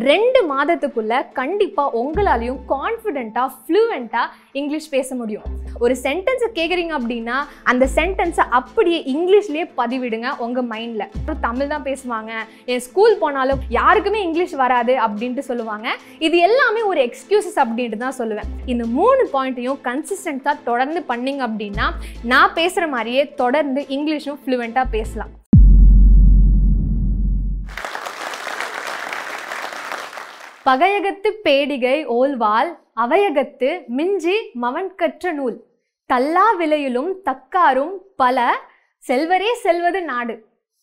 ரெண்டு மாதத்துக்குள்ள கண்டிப்பா உங்களாலையும் கான்ஃபிடென்ட்டா ஃப்ளூவெண்ட்டா இங்கிலீஷ் பேச முடியும் ஒரு சென்டென்ஸை கேட்குறீங்க அப்படின்னா அந்த சென்டென்ஸை அப்படியே இங்கிலீஷ்லயே பதிவிடுங்க உங்க மைண்ட்ல தமிழ் தான் பேசுவாங்க என் ஸ்கூல் போனாலும் யாருக்குமே இங்கிலீஷ் வராது அப்படின்ட்டு சொல்லுவாங்க இது எல்லாமே ஒரு எக்ஸ்கியூசஸ் அப்படின்ட்டு தான் சொல்லுவேன் இந்த மூணு பாயிண்ட்டையும் கன்சிஸ்டண்ட்டாக தொடர்ந்து பண்ணீங்க அப்படின்னா நான் பேசுகிற மாதிரியே தொடர்ந்து இங்கிலீஷும் ஃப்ளூவெண்ட்டாக பேசலாம் பகையகத்து பேடிகை ஓல்வாள் அவையகத்து மிஞ்சி மவன் கற்ற நூல் தல்லா விலையிலும் தக்காரும் பல செல்வரே செல்வது நாடு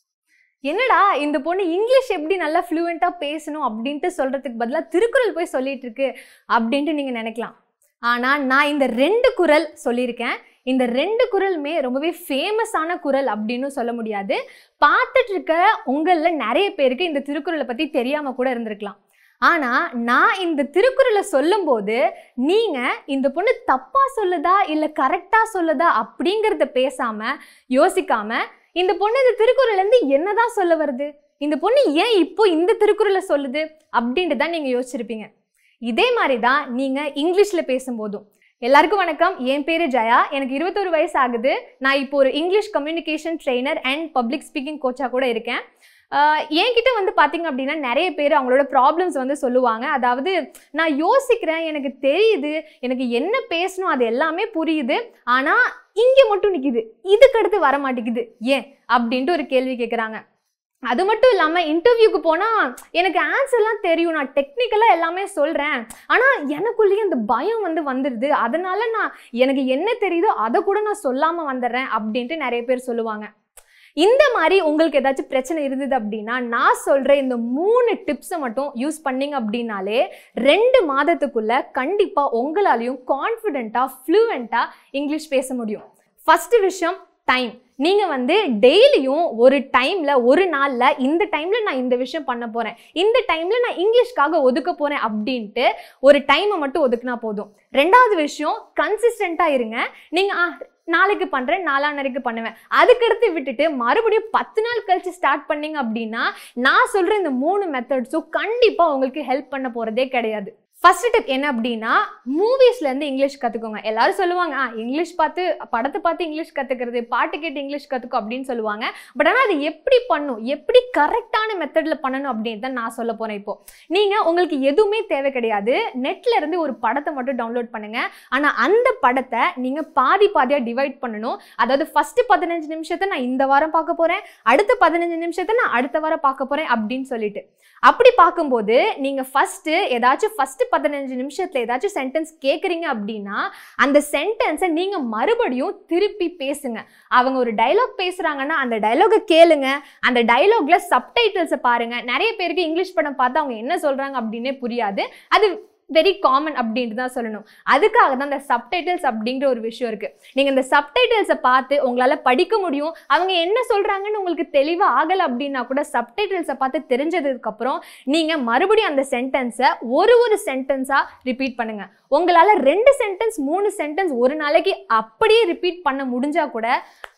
என்னடா இந்த பொண்ணு இங்கிலீஷ் எப்படி நல்லா ஃப்ளூவெண்ட்டாக பேசணும் அப்படின்ட்டு சொல்கிறதுக்கு பதிலாக திருக்குறள் போய் சொல்லிட்டு இருக்கு அப்படின்ட்டு நீங்கள் நினைக்கலாம் ஆனால் நான் இந்த ரெண்டு குரல் சொல்லியிருக்கேன் இந்த ரெண்டு குரலுமே ரொம்பவே ஃபேமஸான குரல் அப்படின்னு சொல்ல முடியாது பார்த்துட்டு இருக்க உங்களில் நிறைய பேருக்கு இந்த திருக்குறளை பற்றி தெரியாமல் கூட இருந்திருக்கலாம் ஆனால் நான் இந்த திருக்குறளை சொல்லும்போது நீங்கள் இந்த பொண்ணு தப்பாக சொல்லுதா இல்லை கரெக்டாக சொல்லுதா அப்படிங்கிறத பேசாமல் யோசிக்காமல் இந்த பொண்ணு இந்த திருக்குறள்லேருந்து என்னதான் சொல்ல வருது இந்த பொண்ணு ஏன் இப்போ இந்த திருக்குறளை சொல்லுது அப்படின்ட்டு தான் நீங்கள் யோசிச்சிருப்பீங்க இதே மாதிரி தான் நீங்கள் இங்கிலீஷில் பேசும்போதும் எல்லாருக்கும் வணக்கம் என் பேர் ஜெயா எனக்கு இருபத்தொரு வயசு ஆகுது நான் இப்போ ஒரு English communication trainer and public speaking கோச்சாக கூட இருக்கேன் ஆஹ் என்கிட்ட வந்து பார்த்தீங்க அப்படின்னா நிறைய பேர் அவங்களோட ப்ராப்ளம்ஸ் வந்து சொல்லுவாங்க அதாவது நான் யோசிக்கிறேன் எனக்கு தெரியுது எனக்கு என்ன பேசணும் அது எல்லாமே புரியுது ஆனால் இங்கே மட்டும் நிற்கிது இதுக்கு அடுத்து வர மாட்டேங்குது ஏன் அப்படின்ட்டு ஒரு கேள்வி கேட்குறாங்க அது மட்டும் இல்லாமல் இன்டர்வியூக்கு போனால் எனக்கு ஆன்சர்லாம் தெரியும் நான் டெக்னிக்கலாக எல்லாமே சொல்கிறேன் ஆனால் எனக்குள்ளேயே அந்த பயம் வந்து வந்துடுது அதனால நான் எனக்கு என்ன தெரியுதோ அதை கூட நான் சொல்லாமல் வந்துடுறேன் அப்படின்ட்டு நிறைய பேர் சொல்லுவாங்க இந்த மாதிரி உங்களுக்கு ஏதாச்சும் பிரச்சனை இருந்தது அப்படின்னா நான் சொல்கிற இந்த மூணு டிப்ஸை மட்டும் யூஸ் பண்ணீங்க அப்படின்னாலே ரெண்டு மாதத்துக்குள்ள கண்டிப்பாக உங்களாலையும் கான்ஃபிடென்ட்டாக ஃப்ளூவெண்ட்டாக இங்கிலீஷ் பேச முடியும் ஃபஸ்ட்டு விஷயம் டைம் நீங்கள் வந்து டெய்லியும் ஒரு டைமில் ஒரு நாளில் இந்த டைமில் நான் இந்த விஷயம் பண்ண போகிறேன் இந்த டைமில் நான் இங்கிலீஷ்க்காக ஒதுக்க போகிறேன் அப்படின்ட்டு ஒரு டைமை மட்டும் ஒதுக்குனா போதும் ரெண்டாவது விஷயம் கன்சிஸ்டண்ட்டாக இருங்க நீங்கள் ஆ நாளைக்கு பண்ணுறேன் நாளானரைக்கு பண்ணுவேன் அதுக்கடுத்து விட்டுட்டு மறுபடியும் பத்து நாள் கழிச்சு ஸ்டார்ட் பண்ணீங்க அப்படின்னா நான் சொல்கிற இந்த மூணு மெத்தட்ஸும் கண்டிப்பாக உங்களுக்கு ஹெல்ப் பண்ண போகிறதே கிடையாது ஃபர்ஸ்ட் டிப் என்ன அப்படின்னா மூவிஸ்லேருந்து இங்கிலீஷ் கற்றுக்கோங்க எல்லாரும் சொல்லுவாங்க ஆ இங்கிலீஷ் பார்த்து படத்தை பார்த்து இங்கிலீஷ் கற்றுக்கிறது பாட்டு கேட்டு இங்கிலீஷ் கற்றுக்கோ அப்படின்னு சொல்லுவாங்க பட் ஆனால் அது எப்படி பண்ணும் எப்படி கரெக்டான மெத்தடில் பண்ணணும் அப்படின்னு தான் நான் சொல்ல போகிறேன் இப்போ நீங்கள் உங்களுக்கு எதுவுமே தேவை கிடையாது நெட்ல இருந்து ஒரு படத்தை மட்டும் டவுன்லோட் பண்ணுங்க ஆனால் அந்த படத்தை நீங்கள் பாதி பாதியாக டிவைட் பண்ணணும் அதாவது ஃபர்ஸ்ட் பதினஞ்சு நிமிஷத்தை நான் இந்த வாரம் பார்க்க போகிறேன் அடுத்த பதினஞ்சு நிமிஷத்தை நான் அடுத்த வாரம் பார்க்க போகிறேன் அப்படின்னு சொல்லிட்டு அப்படி பார்க்கும்போது நீங்கள் ஃபஸ்ட்டு ஏதாச்சும் ஃபஸ்ட்டு பதினஞ்சு நிமிஷத்தில் ஏதாச்சும் சென்டென்ஸ் கேட்குறீங்க அப்படின்னா அந்த சென்டென்ஸை நீங்கள் மறுபடியும் திருப்பி பேசுங்க அவங்க ஒரு டைலாக் பேசுகிறாங்கன்னா அந்த டைலாகை கேளுங்க அந்த டைலாக்ல சப்டைட்டில்ஸை பாருங்க நிறைய பேருக்கு இங்கிலீஷ் படம் பார்த்து அவங்க என்ன சொல்கிறாங்க அப்படின்னே புரியாது அது வெரி காமன் அப்படின்ட்டு தான் சொல்லணும் அதுக்காக தான் இந்த சப்டைட்டில்ஸ் அப்படிங்கிற ஒரு விஷயம் இருக்குது நீங்கள் இந்த சப்டைட்டில்ஸை பார்த்து உங்களால் படிக்க முடியும் அவங்க என்ன சொல்கிறாங்கன்னு உங்களுக்கு தெளிவாக ஆகலை அப்படின்னா கூட சப்டைட்டில்ஸை பார்த்து தெரிஞ்சதுக்கப்புறம் நீங்கள் மறுபடியும் அந்த சென்டென்ஸை ஒரு ஒரு சென்டென்ஸாக ரிப்பீட் பண்ணுங்கள் உங்களால் ரெண்டு சென்டென்ஸ் மூணு சென்டென்ஸ் ஒரு நாளைக்கு அப்படியே ரிப்பீட் பண்ண முடிஞ்சால் கூட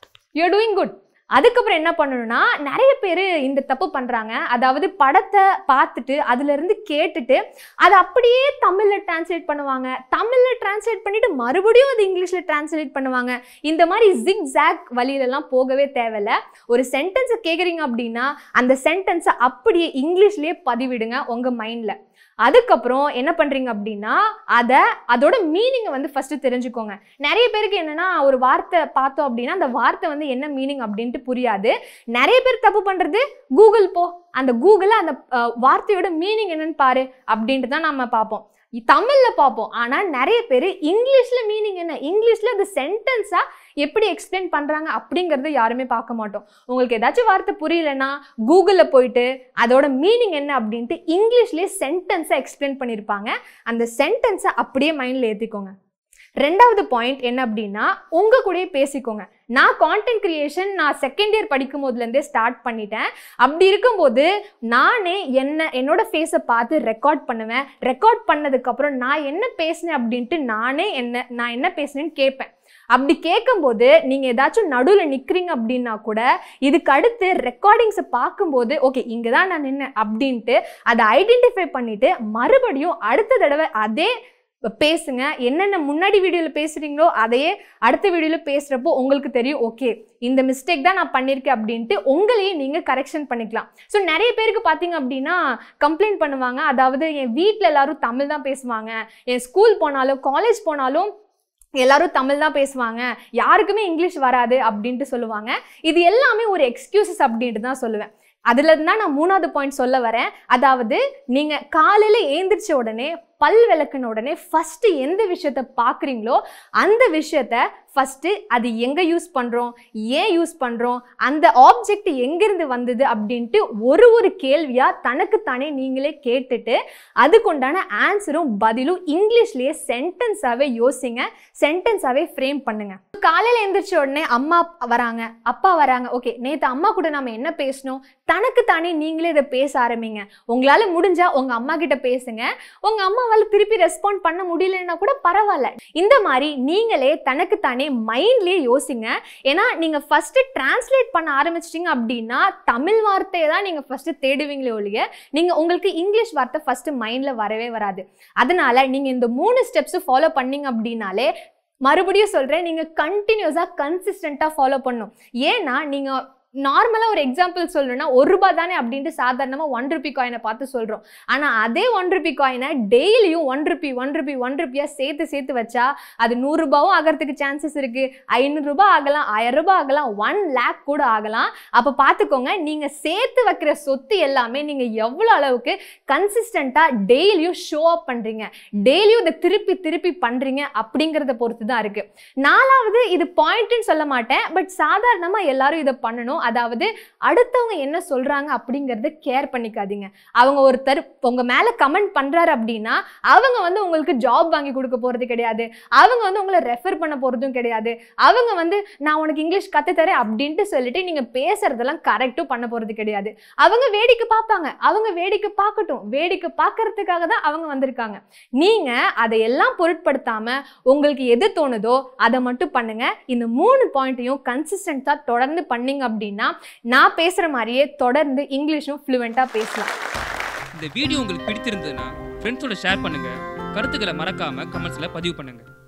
யூ டூயிங் குட் அதுக்கப்புறம் என்ன பண்ணணும்னா நிறைய பேர் இந்த தப்பு பண்ணுறாங்க அதாவது படத்தை பார்த்துட்டு அதுலேருந்து கேட்டுட்டு அதை அப்படியே தமிழில் டிரான்ஸ்லேட் பண்ணுவாங்க தமிழில் டிரான்ஸ்லேட் பண்ணிட்டு மறுபடியும் அது இங்கிலீஷில் டிரான்ஸ்லேட் பண்ணுவாங்க இந்த மாதிரி ஜிக் ஜாக் வழியிலலாம் போகவே தேவையில்ல ஒரு சென்டென்ஸை கேட்குறீங்க அப்படின்னா அந்த சென்டென்ஸை அப்படியே இங்கிலீஷ்லேயே பதிவிடுங்க உங்கள் மைண்டில் அதுக்கப்புறம் என்ன பண்ணுறீங்க அப்படின்னா அதை அதோட மீனிங்கை வந்து ஃபஸ்ட்டு தெரிஞ்சுக்கோங்க நிறைய பேருக்கு என்னென்னா ஒரு வார்த்தை பார்த்தோம் அப்படின்னா அந்த வார்த்தை வந்து என்ன மீனிங் அப்படின்ட்டு புரியாது நிறைய பேர் தப்பு பண்ணுறது கூகுள் போ அந்த கூகுளில் அந்த அஹ், வார்த்தையோட மீனிங் என்னன்னு பாரு அப்படின்ட்டு தான் நம்ம பார்ப்போம் தமிழில் பார்ப்போம் ஆனால் நிறைய பேர் இங்கிலீஷில் மீனிங் என்ன இங்கிலீஷில் அது சென்டென்ஸாக எப்படி எக்ஸ்பிளைன் பண்ணுறாங்க அப்படிங்கிறத யாருமே பார்க்க மாட்டோம் உங்களுக்கு ஏதாச்சும் வார்த்தை புரியலன்னா கூகுளில் போயிட்டு அதோட மீனிங் என்ன அப்படின்ட்டு இங்கிலீஷ்லேயே சென்டென்ஸை எக்ஸ்பிளைன் பண்ணியிருப்பாங்க அந்த சென்டென்ஸை அப்படியே மைண்டில் ஏற்றிக்கோங்க ரெண்டாவது பாயிண்ட் என்ன அப்படின்னா உங்கள் கூடயே பேசிக்கோங்க நான் கான்டென்ட் கிரியேஷன் நான் செகண்ட் இயர் படிக்கும் போதுலேருந்தே ஸ்டார்ட் பண்ணிட்டேன் அப்படி இருக்கும்போது நானே என்ன என்னோட ஃபேஸை பார்த்து ரெக்கார்ட் பண்ணுவேன் ரெக்கார்ட் பண்ணதுக்கப்புறம் நான் என்ன பேசினேன் அப்படின்ட்டு நானே என்ன நான் என்ன பேசினேன்னு கேட்பேன் அப்படி கேட்கும்போது நீங்க ஏதாச்சும் நடுவில் நிக்கிறீங்க அப்படின்னா கூட இதுக்கு அடுத்து ரெக்கார்டிங்ஸை பார்க்கும்போது ஓகே இங்கே தான் நான் நின்னேன் அப்படின்ட்டு அதை ஐடென்டிஃபை பண்ணிட்டு மறுபடியும் அடுத்த தடவை அதே பேசுங்க என்னென்ன முன்னாடி வீடியோவில் பேசுகிறீங்களோ அதையே அடுத்த வீடியோவில் பேசுகிறப்போ உங்களுக்கு தெரியும் ஓகே இந்த மிஸ்டேக் தான் நான் பண்ணியிருக்கேன் அப்படின்ட்டு உங்களையே நீங்கள் கரெக்ஷன் பண்ணிக்கலாம் ஸோ நிறைய பேருக்கு பார்த்தீங்க அப்படின்னா கம்ப்ளைண்ட் பண்ணுவாங்க அதாவது என் வீட்டில் எல்லாரும் தமிழ் தான் பேசுவாங்க என் ஸ்கூல் போனாலும் காலேஜ் போனாலும் எல்லாரும் தமிழ் தான் பேசுவாங்க யாருக்குமே இங்கிலீஷ் வராது அப்படின்ட்டு சொல்லுவாங்க இது எல்லாமே ஒரு எக்ஸ்கியூசஸ் அப்படின்ட்டு தான் சொல்லுவேன் அதுல இருந்தா நான் மூணாவது பாயிண்ட் சொல்ல வரேன் அதாவது நீங்க காலையில ஏந்திரிச்ச உடனே பல் விளக்குன உடனே ஃபர்ஸ்ட் எந்த விஷயத்த பார்க்குறீங்களோ அந்த விஷயத்த ஃபர்ஸ்ட் அது எங்க யூஸ் பண்றோம் ஏன் யூஸ் பண்றோம் அந்த ஆப்ஜெக்ட் எங்கிருந்து வந்தது அப்படின்ட்டு ஒரு ஒரு கேள்வியா தனக்குத்தானே நீங்களே கேட்டுட்டு அதுக்குண்டான ஆன்சரும் பதிலும் இங்கிலீஷ்லயே சென்டென்ஸாவே யோசிங்க சென்டென்ஸாவே ஃப்ரேம் பண்ணுங்க காலையில எந்திரிச்ச உடனே அம்மா வராங்க அப்பா வராங்க ஓகே நேத்து அம்மா கூட நம்ம என்ன பேசணும் தனக்கு தானே நீங்களே இதை பேச ஆரம்பிங்க உங்களால முடிஞ்சா உங்க அம்மா கிட்ட பேசுங்க உங்க அம்மாவால திருப்பி ரெஸ்பாண்ட் பண்ண முடியலன்னா கூட பரவாயில்ல இந்த மாதிரி நீங்களே தனக்கு தானே மைண்ட்லயே யோசிங்க ஏன்னா நீங்க ஃபர்ஸ்ட் டிரான்ஸ்லேட் பண்ண ஆரம்பிச்சிட்டீங்க அப்படின்னா தமிழ் வார்த்தையை தான் நீங்க ஃபர்ஸ்ட் தேடுவீங்களே ஒழிய நீங்க உங்களுக்கு இங்கிலீஷ் வார்த்தை ஃபர்ஸ்ட் மைண்ட்ல வரவே வராது அதனால நீங்க இந்த மூணு ஸ்டெப்ஸ் ஃபாலோ பண்ணீங்க அப்படின்னாலே மறுபடியும் சொல்கிறேன் நீங்கள் கண்டினியூஸாக கன்சிஸ்டண்ட்டாக ஃபாலோ பண்ணும் ஏன்னா நீங்கள் நார்மலாக ஒரு எக்ஸாம்பிள் சொல்லணும்னா ஒரு ரூபாய் தானே அப்படின்ட்டு சாதாரணமாக ஒன் ருபி காயினை பார்த்து சொல்கிறோம் ஆனால் அதே ஒன் ருபி காயினை டெய்லியும் one rupee one rupee one ருபியாக சேர்த்து சேர்த்து வச்சா அது நூறுரூபாவும் ஆகிறதுக்கு சான்சஸ் இருக்குது ஐநூறுரூபா ஆகலாம் ஆயிரம் ரூபாய் ஆகலாம் ஒன் லேக் கூட ஆகலாம் அப்போ பார்த்துக்கோங்க நீங்கள் சேர்த்து வைக்கிற சொத்து எல்லாமே நீங்கள் எவ்வளோ அளவுக்கு கன்சிஸ்டண்ட்டாக டெய்லியும் ஷோ அப் பண்ணுறீங்க டெய்லியும் இதை திருப்பி திருப்பி பண்ணுறீங்க அப்படிங்கிறத பொறுத்து தான் இருக்குது நாலாவது இது பாயிண்ட்னு சொல்ல மாட்டேன் பட் சாதாரணமாக எல்லாரும் இதை பண்ணணும் அதாவது அடுத்தவங்க என்ன சொல்கிறாங்க அப்படிங்கிறத கேர் பண்ணிக்காதீங்க அவங்க ஒருத்தர் உங்கள் மேலே கமெண்ட் பண்ணுறாரு அப்படின்னா அவங்க வந்து உங்களுக்கு ஜாப் வாங்கி கொடுக்க போகிறது கிடையாது அவங்க வந்து உங்களை ரெஃபர் பண்ண போகிறதும் கிடையாது அவங்க வந்து நான் உனக்கு இங்கிலீஷ் கற்றுத்தரேன் அப்படின்ட்டு சொல்லிட்டு நீங்கள் பேசுறதெல்லாம் கரெக்டும் பண்ண போகிறது கிடையாது அவங்க வேடிக்கை பார்ப்பாங்க அவங்க வேடிக்கை பார்க்கட்டும் வேடிக்கை பார்க்கறதுக்காக தான் அவங்க வந்திருக்காங்க நீங்கள் அதையெல்லாம் பொருட்படுத்தாம உங்களுக்கு எது தோணுதோ அதை மட்டும் பண்ணுங்க இந்த மூணு பாயிண்ட்டையும் கன்சிஸ்டன்ஸாக தொடர்ந்து பண்ணீங்க அப்படின்னா நான் பேசுகிற மாதிரியே தொடர்ந்து இங்கிலீஷும் ஃப்ளூவெண்ட்டாக பேசலாம் இந்த வீடியோ உங்களுக்கு பிடித்திருந்ததுன்னா ஃப்ரெண்ட்ஸோட ஷேர் பண்ணுங்க கருத்துக்களை மறக்காம கமெண்ட்ஸ்ல பதிவு பண்ணுங்க